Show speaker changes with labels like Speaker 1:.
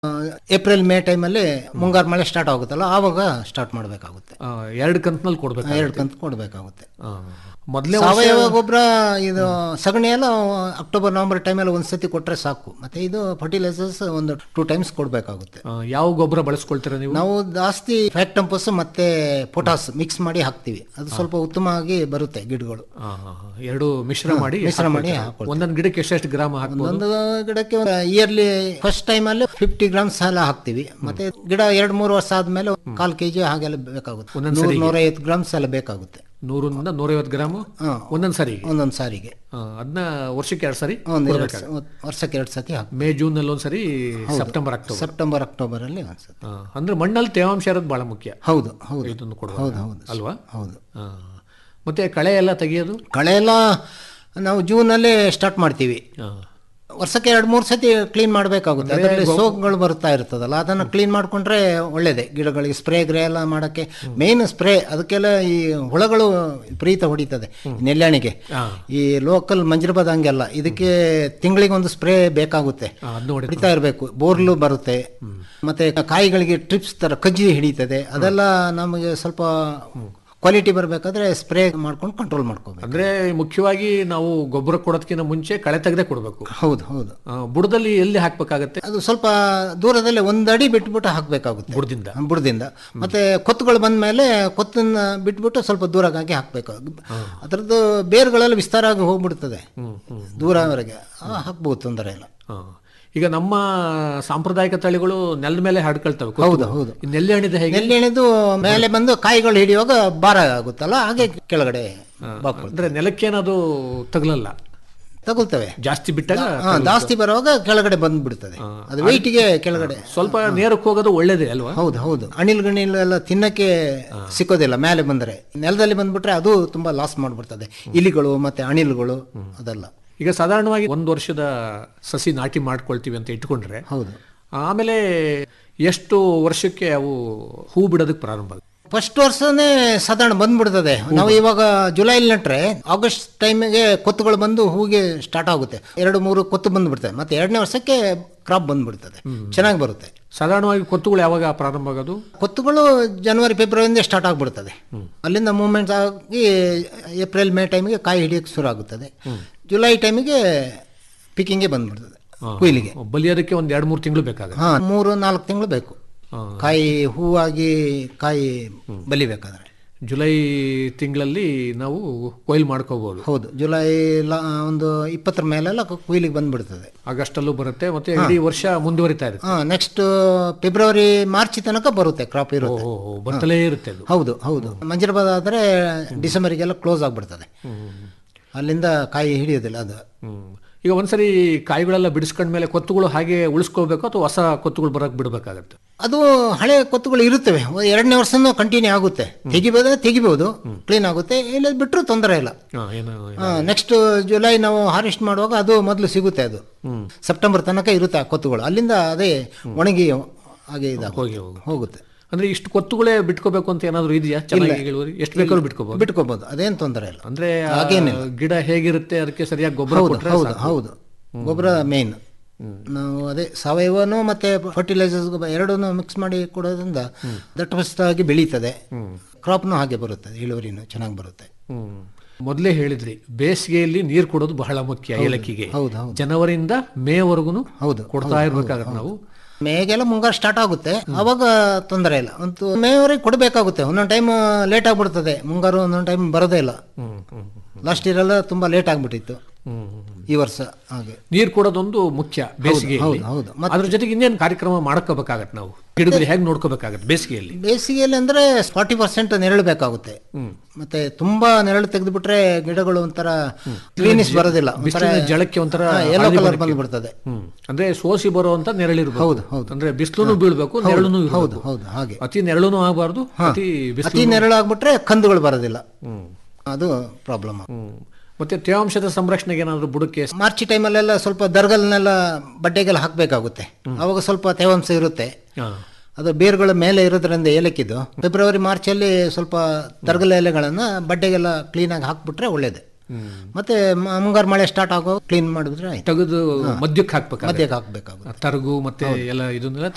Speaker 1: April May ಟೈಮಲ್ಲಿ ಮುಂಗಾರು ಮಳೆ ಸ್ಟಾರ್ಟ್ ಆಗುತ್ತಲ್ಲ ಆವಾಗ ಸ್ಟಾರ್ಟ್ ಮಾಡಬೇಕಾಗುತ್ತೆ
Speaker 2: ಆ, ಎರಡು ಕಂತಿನಲ್ಲಿ ಕೊಡ್ಬೇಕು
Speaker 1: ಎರಡು ಕಂತು ಕೊಡಬೇಕಾಗುತ್ತೆ
Speaker 2: ಮೊದಲೇ
Speaker 1: ಸಾವಯವ ಗೊಬ್ಬರ ಇದು ಸಗಣಿ ಎಲ್ಲ ಅಕ್ಟೋಬರ್ ನವೆಂಬರ್ ಟೈಮಲ್ಲಿ ಒಂದ್ಸತಿ ಕೊಟ್ಟರೆ ಸಾಕು ಮತ್ತೆ ಇದು ಫರ್ಟಿಲೈಸರ್ಸ್ ಒಂದು ಟೂ ಟೈಮ್ಸ್ ಕೊಡಬೇಕಾಗುತ್ತೆ
Speaker 2: ಯಾವ ಗೊಬ್ಬರ ಬಳಸ್ಕೊಳ್ತೀರಾ ನೀವು
Speaker 1: ನಾವು ಜಾಸ್ತಿ ಫ್ಯಾಕ್ಟಂಪಸ್ ಮತ್ತೆ ಪೊಟಾಸ್ ಮಿಕ್ಸ್ ಮಾಡಿ ಹಾಕ್ತಿವಿ ಅದು ಸ್ವಲ್ಪ ಉತ್ತಮವಾಗಿ ಬರುತ್ತೆ ಗಿಡಗಳು
Speaker 2: ಆ, ಆ, ಆ, ಎರಡು ಮಿಶ್ರ ಮಾಡಿ
Speaker 1: ಮಿಶ್ರ ಮಾಡಿ
Speaker 2: ಹಾಕ್ಕೊಳ್ತೀರಾ?
Speaker 1: ಹಾಕ್ಕೊಳ್ತೀವಿ.
Speaker 2: ಒಂದೊಂದು ಗಿಡಕ್ಕೆ ಎಷ್ಟೆಷ್ಟು ಗ್ರಾಮ್ ಹಾಕ್ಬೋದು
Speaker 1: ಒಂದು ಗಿಡಕ್ಕೆ ಇಯರ್ಲಿ ಫಸ್ಟ್ ಟೈಮಲ್ಲಿ ಫಿಫ್ಟಿ ಗ್ರಾಮ್ಸ್ ಎಲ್ಲ ಹಾಕ್ತಿವಿ ಮತ್ತೆ ಗಿಡ ಎರಡು ಮೂರು ವರ್ಷ ಆದ್ಮೇಲೆ ಕಾಲ್ ಕೆಜಿ ಹಾಗೆಲ್ಲ ಬೇಕಾಗುತ್ತೆ
Speaker 2: ಒಂದೊಂದ್
Speaker 1: ನೂರ
Speaker 2: ಸರಿಗೆ?
Speaker 1: ನೂರೈವತ್ತು ಗ್ರಾಮ್ಸ್ ಎಲ್ಲ ಬೇಕಾಗುತ್ತೆ
Speaker 2: ನೂರಿಂದ ನೂರೈವತ್ತು ಗ್ರಾಮು
Speaker 1: ಹಾ.
Speaker 2: ಒಂದೊಂದು ಸರಿ
Speaker 1: ಒಂದೊಂದು ಸಾರಿಗೆ
Speaker 2: ಅದನ್ನ ವರ್ಷಕ್ಕೆ ಎರಡು ಸರಿ
Speaker 1: ಒಂದು ಎರಡು
Speaker 2: ಕೊಡ್ಬೇಕಾಗುತ್ತೆ.
Speaker 1: ವರ್ಷಕ್ಕೆ ಎರಡು ಸತಿ ಹಾಕ್ತೀವಿ
Speaker 2: ಮೇ ಜೂನ್ ನಲ್ಲಿ ಒಂದ್ಸರಿ ಸೆಪ್ಟೆಂಬರ್ ಅಕ್ಟೋಬರ್
Speaker 1: ಸೆಪ್ಟೆಂಬರ್ ಅಕ್ಟೋಬರ್ ಅಲ್ಲಿ ಒಂದ್ಸತಿ
Speaker 2: ಆ, ಅಂದ್ರೆ ಮಣ್ಣಲ್ಲಿ ತೇವಾಂಶ ಇರೋದು ಬಹಳ ಮುಖ್ಯ
Speaker 1: ಹೌದು ಹೌದು
Speaker 2: ಇದನ್ನು ಕೊಡುವ
Speaker 1: ಹೌದು ಹೌದು
Speaker 2: ಅಲ್ವಾ
Speaker 1: ಹೌದು
Speaker 2: ಆ. ಮತ್ತೆ ಕಳೆ ಎಲ್ಲ ತೆಗೆಯೋದು
Speaker 1: ಕಳೆ ಎಲ್ಲ ನಾವು ಜೂನಲ್ಲೇ ಸ್ಟಾರ್ಟ್ ಮಾಡ್ತೀವಿ
Speaker 2: ಆ.
Speaker 1: ವರ್ಷಕ್ಕೆ ಎರಡು ಮೂರು ಸತಿ ಕ್ಲೀನ್ ಮಾಡಬೇಕಾಗುತ್ತೆ ಅದರಲ್ಲಿ ಸೋಗ್ಗಳು ಬರ್ತಾ ಇರ್ತದಲ್ಲ ಅದನ್ನು ಕ್ಲೀನ್ ಮಾಡ್ಕೊಂಡ್ರೆ ಒಳ್ಳೇದೇ ಗಿಡಗಳಿಗೆ ಸ್ಪ್ರೇ ಗ್ರೇ ಎಲ್ಲ ಮಾಡೋಕ್ಕೆ ಮೇನ್ ಸ್ಪ್ರೇ ಅದಕ್ಕೆಲ್ಲ ಈ ಹುಳಗಳು ವಿಪರೀತ ಹೊಡಿತದೆ ನೆಲ್ಯಾಣಿಗೆ
Speaker 2: ಆ.
Speaker 1: ಈ ಲೋಕಲ್ ಮಂಜರಬದ ಹಂಗೆಲ್ಲ ಇದಕ್ಕೆ ತಿಂಗಳಿಗೆ ಒಂದು ಸ್ಪ್ರೇ ಬೇಕಾಗುತ್ತೆ
Speaker 2: ಆ, ಅದನ್ನ ಹೊಡಿ
Speaker 1: ಹೊಡಿತಾ ಇರಬೇಕು ಬೋರ್ಲು ಬರುತ್ತೆ ಮತ್ತೆ ಕಾಯಿಗಳಿಗೆ ಟ್ರಿಪ್ಸ್ ತರ ಕಜ್ಜಿ ಹಿಡಿತದೆ ಅದೆಲ್ಲ ನಮಗೆ ಸ್ವಲ್ಪ ಕ್ವಾಲಿಟಿ ಬರಬೇಕಾದ್ರೆ ಸ್ಪ್ರೇ ಮಾಡ್ಕೊಂಡು ಕಂಟ್ರೋಲ್ ಮಾಡ್ಕೋಬೇಕು
Speaker 2: ಅಂದ್ರೆ ಮುಖ್ಯವಾಗಿ ನಾವು ಗೊಬ್ಬರ ಕೊಡೋದಕ್ಕಿಂತ ಮುಂಚೆ ಕಳೆ ತೆಗೆದೇ ಕೊಡಬೇಕು
Speaker 1: ಹೌದು ಹೌದು
Speaker 2: ಬುಡದಲ್ಲಿ ಎಲ್ಲಿ ಹಾಕ್ಬೇಕಾಗತ್ತೆ
Speaker 1: ಅದು ಸ್ವಲ್ಪ ದೂರದಲ್ಲಿ ಒಂದು ಅಡಿ ಬಿಟ್ಬಿಟ್ಟು ಹಾಕಬೇಕಾಗುತ್ತೆ
Speaker 2: ಬುಡದಿಂದ
Speaker 1: ಬುಡದಿಂದ ಮತ್ತೆ ಕೊತ್ತುಗಳು ಬಂದ ಮೇಲೆ ಕೊತ್ತನ್ನ ಬಿಟ್ಬಿಟ್ಟು ಸ್ವಲ್ಪ ದೂರಗಾಗಿ ಹಾಕಬೇಕು ಅದರದ್ದು ಬೇರುಗಳೆಲ್ಲ ವಿಸ್ತಾರ ಆಗಿ ಹೋಗ್ಬಿಡ್ತದೆ ದೂರವರೆಗೆ ಆ, ಹಾಕ್ಬೋದು ತೊಂದರೆ ಇಲ್ಲ
Speaker 2: ಆ. ಈಗ ನಮ್ಮ ಸಾಂಪ್ರದಾಯಿಕ ತಳಿಗಳು ನೆಲದ ಮೇಲೆ ಹರಡ್ಕೊಳ್ತವೆ
Speaker 1: ಹೌದು ಹೌದು
Speaker 2: ಈ ನೆಲ್ಲಿ ಹಣ್ಣಿದ ಹೇಗೆ
Speaker 1: ಎಲ್ಲಿ ಎಳೆದು ಮೇಲೆ ಬಂದು ಕಾಯಿಗಳು ಹಿಡಿಯುವಾಗ ಭಾರ ಆಗುತ್ತಲ್ಲ ಹಾಗೆ ಕೆಳಗಡೆ ಬಾಕ್ಕೊಳ್ತವೆ.
Speaker 2: ಅಂದ್ರೆ ನೆಲಕ್ಕೇನದು ತಗಲಲ್ಲ
Speaker 1: ತಗುಲ್ತವೆ
Speaker 2: ಜಾಸ್ತಿ ಬಿಟ್ಟಾಗ
Speaker 1: ಹಾ ಜಾಸ್ತಿ ಬರುವಾಗ ಕೆಳಗಡೆ ಬಂದ್ಬಿಡ್ತದೆ ಅದು ವೆಯ್ಟಿಗೆ ಕೆಳಗಡೆ
Speaker 2: ಸ್ವಲ್ಪ ನೇರಕ್ಕೆ ಹೋಗೋದು ಒಳ್ಳೇದೇ ಅಲ್ವಾ
Speaker 1: ಹೌದು ಹೌದು ಅಣಿಲ್ ಗಣಿಲ್ ಎಲ್ಲ ತಿನ್ನಕ್ಕೆ ಸಿಕ್ಕೋದಿಲ್ಲ ಮೇಲೆ ಬಂದರೆ ನೆಲದಲ್ಲಿ ಬಂದ್ಬಿಟ್ರೆ ಅದು ತುಂಬಾ ಲಾಸ್ ಮಾಡ್ಬಿಡ್ತದೆ ಇಲಿಗಳು ಮತ್ತೆ ಅಣಿಲ್ಗಳು ಅದೆಲ್ಲ
Speaker 2: ಈಗ ಸಾಧಾರಣವಾಗಿ ಒಂದು ವರ್ಷದ ಸಸಿ ನಾಟಿ ಮಾಡ್ಕೊಳ್ತೀವಿ ಅಂತ ಇಟ್ಕೊಂಡ್ರೆ
Speaker 1: ಹೌದು
Speaker 2: ಆಮೇಲೆ ಎಷ್ಟು ವರ್ಷಕ್ಕೆ ಅವು ಹೂ ಬಿಡೋದಕ್ಕೆ ಪ್ರಾರಂಭ ಆಗುತ್ತೆ
Speaker 1: ಫಸ್ಟ್ ವರ್ಷನೇ ಸಾಧಾರಣ ಬಂದ್ಬಿಡ್ತದೆ ನಾವು ಇವಾಗ ಜುಲೈಲಿ ನೆಟ್ರೆ ಆಗಸ್ಟ್ ಟೈಮಿಗೆ ಕೊತ್ತುಗಳು ಬಂದು ಹೂಗೆ ಸ್ಟಾರ್ಟ್ ಆಗುತ್ತೆ ಎರಡು ಮೂರು ಕೊತ್ತು ಬಂದ್ಬಿಡ್ತದೆ ಮತ್ತೆ ಎರಡನೇ ವರ್ಷಕ್ಕೆ ಕ್ರಾಪ್ ಬಂದ್ಬಿಡ್ತದೆ ಚೆನ್ನಾಗಿ ಬರುತ್ತೆ
Speaker 2: ಸಾಧಾರಣವಾಗಿ ಕೊತ್ತುಗಳು ಯಾವಾಗ ಪ್ರಾರಂಭ ಆಗೋದು
Speaker 1: ಕೊತ್ತುಗಳು ಜನವರಿ ಫೆಬ್ರವರಿಯಿಂದ ಸ್ಟಾರ್ಟ್ ಆಗ್ಬಿಡ್ತದೆ ಅಲ್ಲಿಂದ ಮೂವ್ಮೆಂಟ್ಸ್ ಆಗಿ ಏಪ್ರಿಲ್ ಮೇ ಟೈಮಿಗೆ ಕಾಯಿ ಹಿಡಿಯೋಕ್ಕೆ ಶುರು ಆಗುತ್ತದೆ ಜುಲೈ ಟೈಮಿಗೆ ಪಿಕ್ಕಿಂಗ್ಗೆ ಬಂದ್ಬಿಡ್ತದೆ ಕುಯ್ಲಿಗೆ
Speaker 2: ಬಲಿಯೋದಕ್ಕೆ ಒಂದ್ ಎರಡು ಮೂರು ತಿಂಗಳು ಬೇಕಾಗುತ್ತೆ
Speaker 1: ಹಾ ಮೂರು ನಾಲ್ಕು ತಿಂಗಳು ಬೇಕು
Speaker 2: ಹಾ.
Speaker 1: ಕಾಯಿ ಹೂವಾಗಿ ಕಾಯಿ ಬಲಿಬೇಕಾದ್ರೆ
Speaker 2: ಜುಲೈ ತಿಂಗಳಲ್ಲಿ ನಾವು ಕೊಯ್ಲು ಮಾಡ್ಕೋಬಹುದು
Speaker 1: ಹೌದು ಜುಲೈ ಲಾ- ಒಂದು ಇಪ್ಪತ್ತರ ಮೇಲೆಲ್ಲ ಕುಯ್ಲಿಗೆ ಬಂದ್ಬಿಡ್ತದೆ
Speaker 2: ಆಗಸ್ಟ್ ಅಲ್ಲೂ ಬರುತ್ತೆ ಮತ್ತೆ ಇಡೀ ವರ್ಷ ಮುಂದುವರಿತಾ ಇರುತ್ತೆ
Speaker 1: ಹಾ ನೆಕ್ಸ್ಟ್ ಫೆಬ್ರವರಿ ಮಾರ್ಚ್ ತನಕ ಬರುತ್ತೆ ಕ್ರಾಪ್ ಇರುತ್ತೆ
Speaker 2: ಓ, ಓ, ಬರ್ತಲೇ ಇರುತ್ತೆ ಅದು
Speaker 1: ಹೌದು ಹೌದು ಮಂಜರಬಾದ ಆದರೆ ಡಿಸೆಂಬರಿಗೆಲ್ಲ ಕ್ಲೋಸ್ ಆಗ್ಬಿಡ್ತದೆ ಅಲ್ಲಿಂದ ಕಾಯಿ ಹಿಡಿಯೋದಿಲ್ಲ ಅದು
Speaker 2: ಹ್ಮ್. ಈಗ ಒಂದ್ಸರಿ ಕಾಯಿಗಳೆಲ್ಲ ಬಿಡಿಸ್ಕೊಂಡ್ಮೇಲೆ ಕೊತ್ತುಗಳು ಹಾಗೆ ಉಳಿಸ್ಕೋಬೇಕು ಅಥವಾ ಹೊಸ ಕೊತ್ತುಗಳು ಬರಕ್ ಬಿಡ್ಬೇಕಾಗತ್ತೆ
Speaker 1: ಅದು ಹಳೆ ಕೊತ್ತುಗಳು ಇರುತ್ತವೆ ಒಂದು ಎರಡನೇ ವರ್ಷನೂ ಕಂಟಿನ್ಯೂ ಆಗುತ್ತೆ ತೆಗಿಬೋದ್ರೆ ತೆಗಿಬೋದು ಕ್ಲೀನ್ ಆಗುತ್ತೆ ಇಲ್ಲ ಬಿಟ್ಟರು ತೊಂದರೆ ಇಲ್ಲ
Speaker 2: ಹಾ, ಏನು
Speaker 1: ನೆಕ್ಸ್ಟ್ ಜುಲೈ ನಾವು ಹಾರ್ವೆಸ್ಟ್ ಮಾಡುವಾಗ ಅದು ಮೊದಲು ಸಿಗುತ್ತೆ ಅದು ಸೆಪ್ಟೆಂಬರ್ ತನಕ ಇರುತ್ತೆ ಆ ಕೊತ್ತುಗಳು ಅಲ್ಲಿಂದ ಅದೇ ಒಣಗಿ ಹಾಗೆ ಇದಾಗ
Speaker 2: ಹೋಗಿ ಹೋಗು
Speaker 1: ಹೋಗುತ್ತೆ
Speaker 2: ಅಂದ್ರೆ ಇಷ್ಟು ಕೊತ್ತುಗಳೇ ಬಿಟ್ಕೋಬೇಕು ಅಂತ ಏನಾದ್ರು ಇದೆಯಾ ಚೆನ್ನಾಗಿ ಇಳುವರಿ ಎಷ್ಟು ಬೇಕಾದ್ರೂ ಬಿಟ್ಕೋಬಹುದು
Speaker 1: ಬಿಟ್ಕೋಬಹುದು ಅದೇನು ತೊಂದರೆ ಇಲ್ಲ
Speaker 2: ಅಂದ್ರೆ ಆ ಗಿಡ ಹೇಗಿರುತ್ತೆ ಅದಕ್ಕೆ ಸರಿಯಾಗಿ ಗೊಬ್ಬರ
Speaker 1: ಹೌದು
Speaker 2: ಕೊಟ್ರೆ
Speaker 1: ಹೌದು ಹೌದು ಗೊಬ್ಬರ ಮೇನ್ ನಾವು ಅದೇ ಸಾವಯವನು ಮತ್ತೆ ಫರ್ಟಿಲೈಸರ್ಸ್ ಎರಡನ್ನು ಮಿಕ್ಸ್ ಮಾಡಿ ಕೊಡೋದ್ರಿಂದ ದಟ್ಟಪುಷ್ಟವಾಗಿ ಬೆಳೀತದೆ ಕ್ರಾಪ್ನು ಹಾಗೆ ಬರುತ್ತದೆ ಇಳುವರಿನೂ ಚೆನ್ನಾಗಿ ಬರುತ್ತೆ
Speaker 2: ಹ್ಮ್ ಮೊದಲೇ ಹೇಳಿದ್ರಿ ಬೇಸಿಗೆಯಲ್ಲಿ ನೀರು ಕೊಡೋದು ಬಹಳ ಮುಖ್ಯ ಏಲಕ್ಕಿಗೆ
Speaker 1: ಹೌದು ಹೌದು
Speaker 2: ಜನವರಿಯಿಂದ ಮೇವರೆಗೂ
Speaker 1: ಹೌದು
Speaker 2: ಕೊಡ್ತಾ ಇರ್ಬೇಕಾಗತ್ತೆ ನಾವು
Speaker 1: ಮೇಗೆಲ್ಲ ಮುಂಗಾರು ಸ್ಟಾರ್ಟ್ ಆಗುತ್ತೆ ಅವಾಗ ತೊಂದರೆ ಇಲ್ಲ ಅಂತೂ ಮೇವರೆಗೆ ಕೊಡಬೇಕಾಗುತ್ತೆ ಒಂದೊಂದು ಟೈಮ್ ಲೇಟ್ ಆಗ್ಬಿಡ್ತದೆ ಮುಂಗಾರು ಒಂದೊಂದು ಟೈಮ್ ಬರೋದೇ ಇಲ್ಲ
Speaker 2: ಹ್ಮ್ ಹ್ಮ್
Speaker 1: ಲಾಸ್ಟ್ ಇಯರ್ ಎಲ್ಲ ತುಂಬಾ ಲೇಟ್ ಆಗ್ಬಿಟ್ಟಿತ್ತು
Speaker 2: ಹ್ಮ್
Speaker 1: ಈ ವರ್ಷ ಹಾಗೆ
Speaker 2: ನೀರು ಕೊಡೋದೊಂದು ಮುಖ್ಯ ಬೇಸಿಗೆಯಲ್ಲಿ
Speaker 1: ಹೌದು ಹೌದು
Speaker 2: ಅದ್ರ ಜೊತೆಗೆ ಇನ್ನೇನು ಕಾರ್ಯಕ್ರಮ ಮಾಡ್ಕೋಬೇಕಾಗತ್ತೆ ನಾವು ಗಿಡಗಳು ಹೇಗೆ ನೋಡ್ಕೋಬೇಕಾಗತ್ತೆ ಬೇಸಿಗೆಯಲ್ಲಿ
Speaker 1: ಬೇಸಿಗೆಯಲ್ಲಿ ಅಂದ್ರೆ ಫಾರ್ಟಿ ಪರ್ಸೆಂಟ್ ನೆರಳು ಬೇಕಾಗುತ್ತೆ ಮತ್ತೆ ತುಂಬಾ ನೆರಳು ತೆಗೆದುಬಿಟ್ರೆ ಗಿಡಗಳು ಒಂಥರ ಕ್ಲೀನಿಸ್ ಬರೋದಿಲ್ಲ
Speaker 2: ಬಿಸಿಲಿನ ಜಳಕ್ಕೆ ಒಂಥರ
Speaker 1: ಎಲ್ಲೋ
Speaker 2: ಹಳದಿ
Speaker 1: ಕಲರ್
Speaker 2: ಬಣ್ಣಕ್ಕೆ.
Speaker 1: ಬಂದ್ಬಿಡ್ತದೆ
Speaker 2: ಹ್ಮ್ ಅಂದ್ರೆ ಸೋಸಿ ಬರುವಂತ ನೆರಳಿರ್ಬೇಕು
Speaker 1: ಹೌದು ಹೌದು
Speaker 2: ಅಂದ್ರೆ ಬಿಸಿಲು ಬೀಳ್ಬೇಕು ನೆರಳುನು
Speaker 1: ಹೌದು ಹೌದು ಹಾಗೆ
Speaker 2: ಅತಿ ನೆರಳುನು ಆಗಬಾರ್ದು ಅತಿ ಬಿಸಿಲು
Speaker 1: ಅತಿ ನೆರಳು ಆಗ್ಬಿಟ್ರೆ ಕಂದುಗಳು ಬರೋದಿಲ್ಲ
Speaker 2: ಹ್ಮ್
Speaker 1: ಅದು ಪ್ರಾಬ್ಲಮ್
Speaker 2: ಹ್ಮ್ ಮತ್ತೆ ತೇವಾಂಶದ ಸಂರಕ್ಷಣೆಗೆ ಏನಾದ್ರು ಬುಡಕ್ಕೆ
Speaker 1: ಮಾರ್ಚ್ ಟೈಮಲ್ಲೆಲ್ಲ ಸ್ವಲ್ಪ ದರ್ಗಲ್ನೆಲ್ಲ ಬಡ್ಡೆಗೆಲ್ಲ ಹಾಕಬೇಕಾಗುತ್ತೆ ಅವಾಗ ಸ್ವಲ್ಪ ತೇವಾಂಶ ಇರುತ್ತೆ
Speaker 2: ಹಾ.
Speaker 1: ಅದು ಬೇರುಗಳ ಮೇಲೆ ಇರೋದ್ರಿಂದ ಏಲಕ್ಕಿದು ಫೆಬ್ರವರಿ ಮಾರ್ಚಲ್ಲಿ ಸ್ವಲ್ಪ ದರ್ಗಲ ಎಲೆಗಳನ್ನು ಬಡ್ಡೆಗೆಲ್ಲ ಕ್ಲೀನಾಗಿ ಹಾಕ್ಬಿಟ್ರೆ ಒಳ್ಳೇದು ಮತ್ತೆ ಮ- ಮುಂಗಾರು ಮಳೆ ಸ್ಟಾರ್ಟ್ ಆಗೋ ಕ್ಲೀನ್ ಮಾಡಿದ್ರೆ ಆಯ್ತು
Speaker 2: ತೆಗೆದು ಮಧ್ಯಕ್ಕೆ ಹಾಕ್ಬೇಕಾಗುತ್ತೆ
Speaker 1: ಮಧ್ಯಕ್ಕೆ ಹಾಕ್ಬೇಕಾಗುತ್ತೆ
Speaker 2: ತರಗು ಮತ್ತೆ ಎಲ್ಲ ಇದನ್ನೆಲ್ಲ